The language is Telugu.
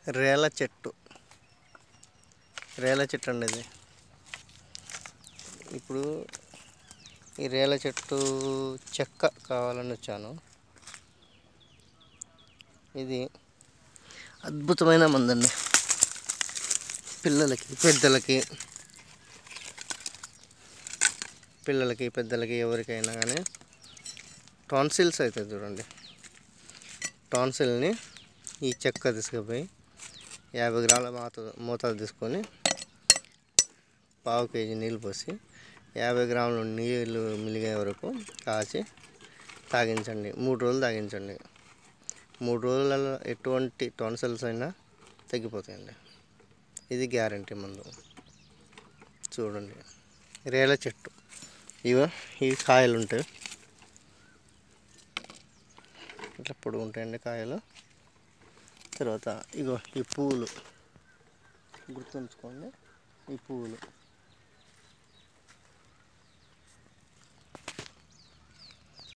రేల చెట్టు రేల చెట్టు అండి ఇది ఇప్పుడు ఈ రేల చెట్టు చెక్క కావాలని వచ్చాను ఇది అద్భుతమైన మందండి పిల్లలకి పెద్దలకి పిల్లలకి పెద్దలకి ఎవరికైనా కానీ టాన్సిల్స్ అవుతుంది చూడండి టాన్సిల్ని ఈ చెక్క తీసుకుపోయి యాభై గ్రాముల మాత మోతాదు తీసుకొని పావు కేజీ నీళ్ళు పోసి యాభై గ్రాములు నీళ్ళు మిలిగే వరకు కాచి తాగించండి మూడు రోజులు తాగించండి మూడు రోజులలో ఎటువంటి టాన్సిల్స్ అయినా తగ్గిపోతాయండి ఇది గ్యారంటీ మందు చూడండి రేల చెట్టు ఇవ ఇవి కాయలు ఉంటాయి ఇట్లా పొడుగు ఉంటాయండి కాయలు తర్వాత ఇగో ఈ పువ్వులు గుర్తుంచుకోండి ఈ పువ్వులు